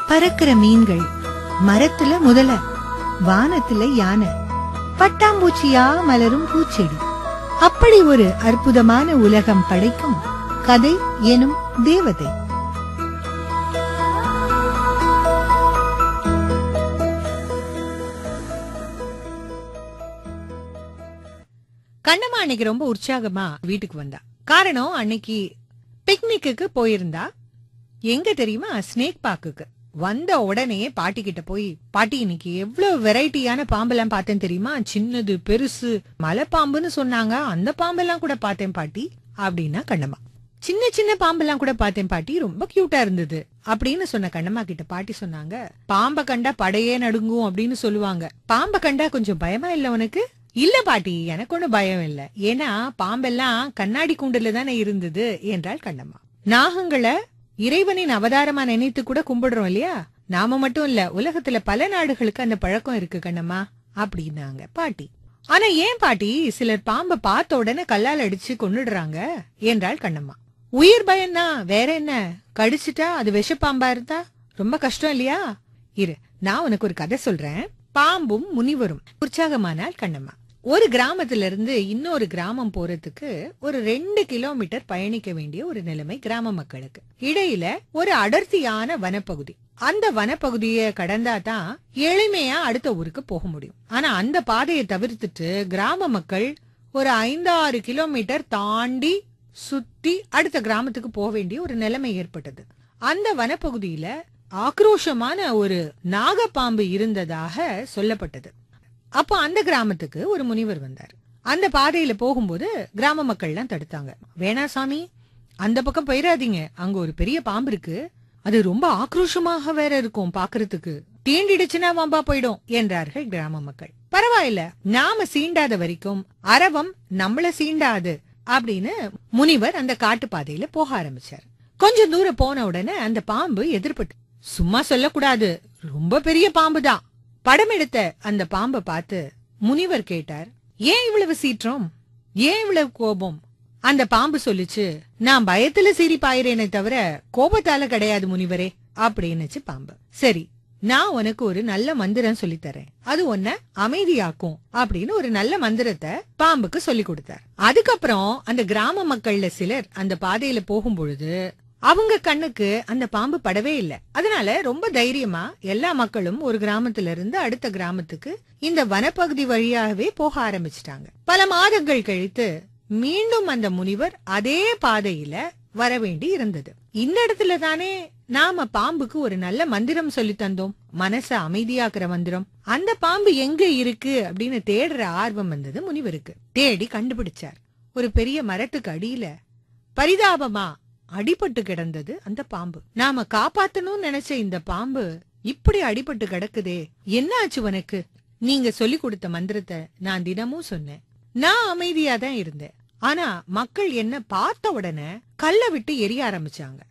பறக்கிற மீன்கள் மரத்துல முதல வானத்துல யானை பட்டாம்பூச்சியா மலரும் பூச்செடி அப்படி ஒரு அற்புதமான உலகம் படைக்கும் கதை எனும் தேவதை கண்ணம்மா அன்னைக்கு ரொம்ப உற்சாகமா வீட்டுக்கு வந்தா காரணம் அன்னைக்கு பிக்னிக்கு போயிருந்தா எங்க தெரியுமா ஸ்னேக் பார்க்குக்கு வந்த உடனே பாட்டி கிட்ட போய் பாட்டி இன்னைக்கு எவ்வளவு வெரைட்டியான பாம்பெல்லாம் பார்த்தேன் தெரியுமா சின்னது பெருசு மலைப்பாம்புன்னு சொன்னாங்க அந்த பாம்பெல்லாம் கூட பார்த்தேன் பாட்டி அப்படின்னா கண்ணம்மா சின்ன சின்ன பாம்பெல்லாம் கூட பார்த்தேன் பாட்டி ரொம்ப கியூட்டா இருந்தது அப்படின்னு சொன்ன கண்ணம்மா கிட்ட பாட்டி சொன்னாங்க பாம்ப கண்டா படையே நடுங்கும் அப்படின்னு சொல்லுவாங்க பாம்ப கண்டா கொஞ்சம் பயமா இல்ல உனக்கு இல்ல பாட்டி எனக்கு ஒண்ணும் பயம் இல்ல ஏன்னா பாம்பெல்லாம் கண்ணாடி கூண்டுல தானே இருந்தது என்றாள் கண்ணம்மா நாகங்களை இறைவனின் அவதாரமா நினைத்து கூட கும்பிடுறோம் இல்லையா நாம மட்டும் இல்ல உலகத்துல பல நாடுகளுக்கு அந்த பழக்கம் இருக்கு கண்ணம்மா அப்படின்னாங்க பாட்டி ஆனா ஏன் பாட்டி சிலர் பாம்பை பார்த்த உடனே கல்லால் அடிச்சு கொன்னுடுறாங்க என்றாள் கண்ணம்மா உயிர் பயம்தான் வேற என்ன கடிச்சிட்டா அது விஷப்பாம்பா இருந்தா ரொம்ப கஷ்டம் இல்லையா இரு நான் உனக்கு ஒரு கதை சொல்றேன் பாம்பும் முனிவரும் உற்சாகமானால் கண்ணம்மா ஒரு கிராமத்துல இருந்து இன்னொரு கிராமம் போறதுக்கு ஒரு ரெண்டு கிலோமீட்டர் பயணிக்க வேண்டிய ஒரு நிலைமை கிராம மக்களுக்கு இடையில ஒரு அடர்த்தியான வனப்பகுதி அந்த வனப்பகுதியை கடந்தா தான் எளிமையா அடுத்த ஊருக்கு போக முடியும் ஆனா அந்த பாதையை தவிர்த்துட்டு கிராம மக்கள் ஒரு ஐந்தாறு கிலோமீட்டர் தாண்டி சுத்தி அடுத்த கிராமத்துக்கு போக வேண்டிய ஒரு நிலைமை ஏற்பட்டது அந்த வனப்பகுதியில ஆக்ரோஷமான ஒரு நாகப்பாம்பு இருந்ததாக சொல்லப்பட்டது அப்போ அந்த கிராமத்துக்கு ஒரு முனிவர் வந்தார் அந்த பாதையில போகும்போது கிராம மக்கள்லாம் தடுத்தாங்க வேணா சாமி அந்த பக்கம் போயிடாதீங்க அங்க ஒரு பெரிய பாம்பு இருக்கு அது ரொம்ப ஆக்ரோஷமாக வேற இருக்கும் பாக்குறதுக்கு தீண்டிடுச்சுன்னா வம்பா போயிடும் என்றார்கள் கிராம மக்கள் பரவாயில்ல நாம சீண்டாத வரைக்கும் அரவம் நம்மள சீண்டாது அப்படின்னு முனிவர் அந்த காட்டு பாதையில போக ஆரம்பிச்சார் கொஞ்சம் தூரம் போன உடனே அந்த பாம்பு எதிர்பட்டு சும்மா சொல்லக்கூடாது ரொம்ப பெரிய பாம்பு தான் படம் எடுத்த அந்த பாம்பை பார்த்து முனிவர் கேட்டார் ஏன் இவ்வளவு சீற்றம் ஏன் இவ்வளவு கோபம் அந்த பாம்பு சொல்லுச்சு நான் பயத்துல சீறி பாயிறேனே தவிர கோபத்தால கிடையாது முனிவரே அப்படின்னுச்சு பாம்பு சரி நான் உனக்கு ஒரு நல்ல மந்திரம் சொல்லித் தரேன் அது உன்னை அமைதியாக்கும் அப்படின்னு ஒரு நல்ல மந்திரத்தை பாம்புக்கு சொல்லி கொடுத்தார் அதுக்கப்புறம் அந்த கிராம மக்கள்ல சிலர் அந்த பாதையில போகும் பொழுது அவங்க கண்ணுக்கு அந்த பாம்பு படவே இல்ல அதனால ரொம்ப தைரியமா எல்லா மக்களும் ஒரு கிராமத்துல இருந்து அடுத்த கிராமத்துக்கு இந்த வனப்பகுதி வழியாகவே போக ஆரம்பிச்சிட்டாங்க பல மாதங்கள் கழித்து மீண்டும் அந்த முனிவர் அதே பாதையில வர வேண்டி இருந்தது இந்த இடத்துல தானே நாம பாம்புக்கு ஒரு நல்ல மந்திரம் சொல்லி தந்தோம் மனச அமைதியாக்குற மந்திரம் அந்த பாம்பு எங்க இருக்கு அப்படின்னு தேடுற ஆர்வம் வந்தது முனிவருக்கு தேடி கண்டுபிடிச்சார் ஒரு பெரிய மரத்துக்கு அடியில பரிதாபமா அடிபட்டு கிடந்தது அந்த பாம்பு நாம காப்பாத்தணும்னு நினைச்ச இந்த பாம்பு இப்படி அடிபட்டு கிடக்குதே என்ன ஆச்சு உனக்கு நீங்க சொல்லி கொடுத்த மந்திரத்தை நான் தினமும் சொன்னேன் நான் அமைதியா தான் இருந்தேன் ஆனா மக்கள் என்ன பார்த்த உடனே கல்ல விட்டு எரிய ஆரம்பிச்சாங்க